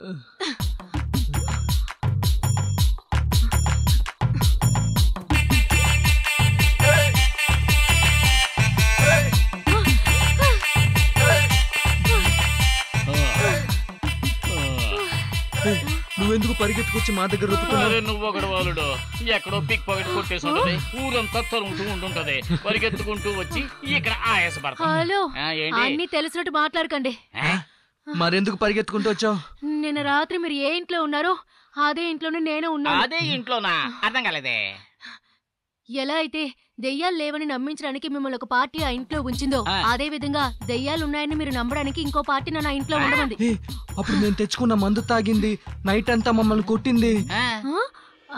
నువ్వెందుకు పరిగెత్తుకొచ్చి మా దగ్గర రుతుకున్నావు అరే నువ్వు ఒకడు వాలుడు ఎక్కడో పిక్ పాకెట్ కొట్టేసి ఉంటది ఊరంతా తరుముతూ ఉంటుంటది పరిగెత్తుకుంటూ వచ్చి ఇక్కడ ఆయాస హలో ఏంటి అన్ని తెలిసినట్టు మాట్లాడకండి ఆ? మరెందుకు పరిగెత్తుకుంటూ వచ్చావు నిన్న రాత్రి మీరు ఏ ఇంట్లో ఉన్నారో అదే ఇంట్లోనే నేను ఉన్నాను అదే ఇంట్లోనా అర్థం కాలేదే ఎలా అయితే దెయ్యాలు లేవని నమ్మించడానికి మిమ్మల్ని ఒక పార్టీ ఆ ఇంట్లో ఉంచిందో ఆ. అదే విధంగా దెయ్యాలు ఉన్నాయని మీరు నమ్మడానికి ఇంకో పార్టీ నన్ను ఆ ఇంట్లో ఉండమంది ఏ అప్పుడు నేను తెచ్చుకున్న మందు తాగింది నైట్ అంతా మమ్మల్ని కొట్టింది ఆ? ఆ? ఆ?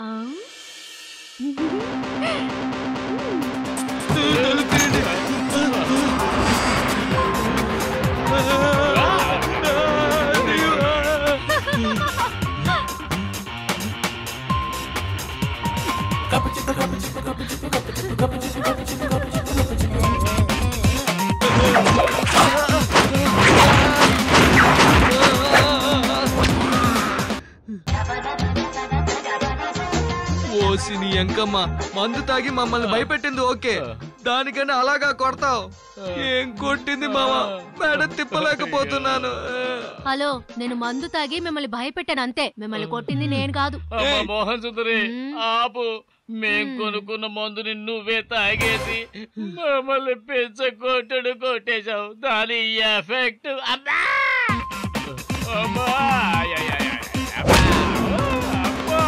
ఓసి నీ ఎంకమ్మ మందు తాగి మమ్మల్ని భయపెట్టింది ఓకే దానికన్నా అలాగా కొడతావు ఏం కొట్టింది మామ మెడ తిప్పలేకపోతున్నాను హలో నేను మందు తాగి మిమ్మల్ని భయపెట్టాను అంతే మిమ్మల్ని కొట్టింది నేను కాదు అమ్మ మోహన్ సుందరి మ్మ్. ఆపు మేం కొనుక్కున్న మందుని నువ్వే తాగేసి మమ్మల్ని పెంచ కొట్టుడు కొట్టేశావు దాని ఎఫెక్ట్ అబ్బా అమ్మా ఆయ్, ఆయ్, ఆయ్, ఆయ్. అబ్బా! అబ్బా!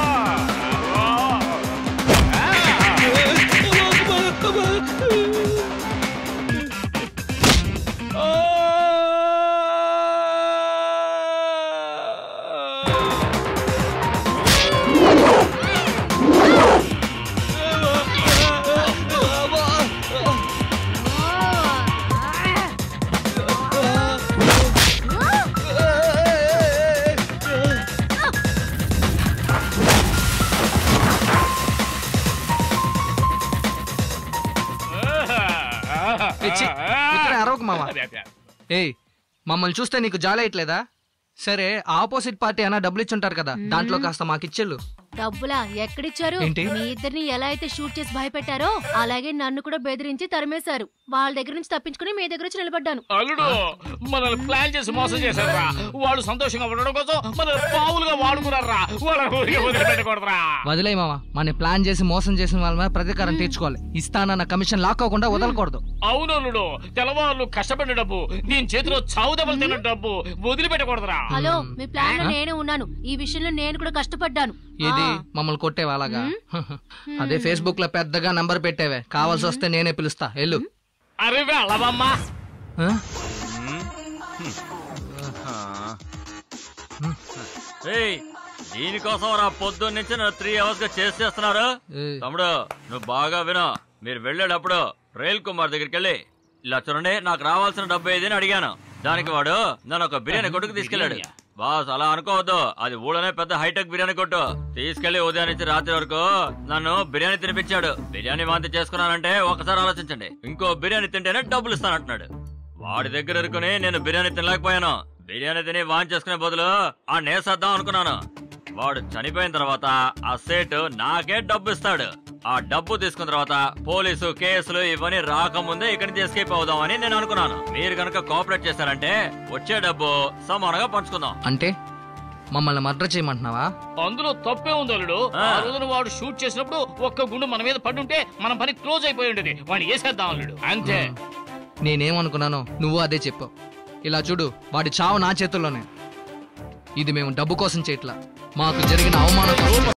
ఏ, ఛీ, ఇక్కడ అరవకు మామ ఏయ్ మమ్మల్ని చూస్తే నీకు జాలేయట్లేదా సరే ఆపోజిట్ పార్టీ అన్న డబ్బులు ఇచ్చుంటారు కదా దాంట్లో కాస్త మాకిచ్చెళ్ళు డబ్బులా ఎక్కడిచ్చారు ఏంటి? మీ ఇద్దరిని ఎలా అయితే షూట్ చేసి భయపెట్టారో అలాగే నన్ను కూడా బెదిరించి తరిమేశారు వాళ్ళ దగ్గర నుంచి తప్పించుకుని మీ దగ్గర వచ్చి నిలబడ్డాను అల్లుడు మనల్ని ప్లాన్ చేసి మోసం చేశారా వాళ్ళు సంతోషంగా ఉండడం కోసం మన పావులుగా వాడుకున్నారా వాళ్ళ ఊరికి వదిలిపెట్టకూడదురా వదిలే మామ మన ప్లాన్ చేసి మోసం చేసిన వాళ్ళ మీద ప్రతీకారం తీర్చుకోవాలి ఇస్తానన్న కమిషన్ లాక్కోకుండా వదలకూడదు అవును అల్లుడు తెల్లవాళ్ళు కష్టపడిన డబ్బు నేను చేతిలో చావు దెబ్బలు తిన్న డబ్బు వదిలిపెట్టకూడదురా హలో మీ ప్లాన్ లో నేను ఉన్నాను ఈ విషయంలో నేను కూడా కష్టపడ్డాను ఇది ఆ, మమ్మల్ని కొట్టేవా అలాగా అదే ఫేస్బుక్ లో పెద్దగా నంబర్ పెట్టేవే కావాల్సి వస్తే నేనే పిలుస్తా ఎల్లు అరే వెళ్ళవమ్మా ఆ? ఏయ్ దీనికోసం రా పొద్దున్న నుంచి నన్ను త్రీ అవర్స్ గా చేసి చేస్తున్నారు ఏయ్, తమ్ముడు నువ్వు బాగా విను మీరు వెళ్ళేటప్పుడు రైల్ కుమార్ దగ్గరికి వెళ్ళి ఇలా చూడండి నాకు రావాల్సిన డబ్బు ఏది అని అడిగాను దానికి వాడు నన్ను ఒక బిర్యానీ కొట్టుకు తీసుకెళ్ళాడు బిర్యానీయా? బాస్ అలా అనుకోవద్దు అది ఊళ్ళోనే పెద్ద హైటెక్ బిర్యానీ కొట్టు తీసుకెళ్లి ఉదయం నుంచి రాత్రి వరకు నన్ను బిర్యానీ తినిపించాడు బిర్యానీ వాంతి చేసుకున్నానంటే ఒకసారి ఆలోచించండి ఇంకో బిర్యానీ తింటేనే డబ్బులు ఇస్తానంటున్నాడు వాడి దగ్గర ఇరుకుని నేను బిర్యానీ తినలేకపోయాను బిర్యానీ తిని వాన్ చేసుకునే బదులు ఆ నేసేద్దాం అనుకున్నాను వాడు చనిపోయిన తర్వాత ఆ సేట్ నాకే డబ్బు ఇస్తాడు ఆ డబ్బు తీసుకున్న తర్వాత పోలీసు కేసులు ఇవన్నీ రాకముందే ఇక్కడి నుంచి ఎస్కేప్ అవుదామని నేను అనుకున్నాను మీరు కనుక కోఆపరేట్ చేశారంటే వచ్చే డబ్బు సమానంగా పంచుకుందాం అంటే మమ్మల్ని మర్డర్ చేయమంటున్నావా అందులో తప్పే ఉంది అల్లుడు ఆ. ఆ రోజున వాడు షూట్ చేసినప్పుడు ఒక్క గుండు మన మీద పడుంటే మన పని క్లోజ్ అయిపోయి ఉండేది వాడిని వేసేద్దాం అల్లుడు అంతే నేనేమనుకున్నానో నువ్వు అదే చెప్పావు ఇలా చూడు వాడి చావు నా చేతుల్లోనే ఇది మేము డబ్బు కోసం చేయట్లా మాకు జరిగిన అవమానం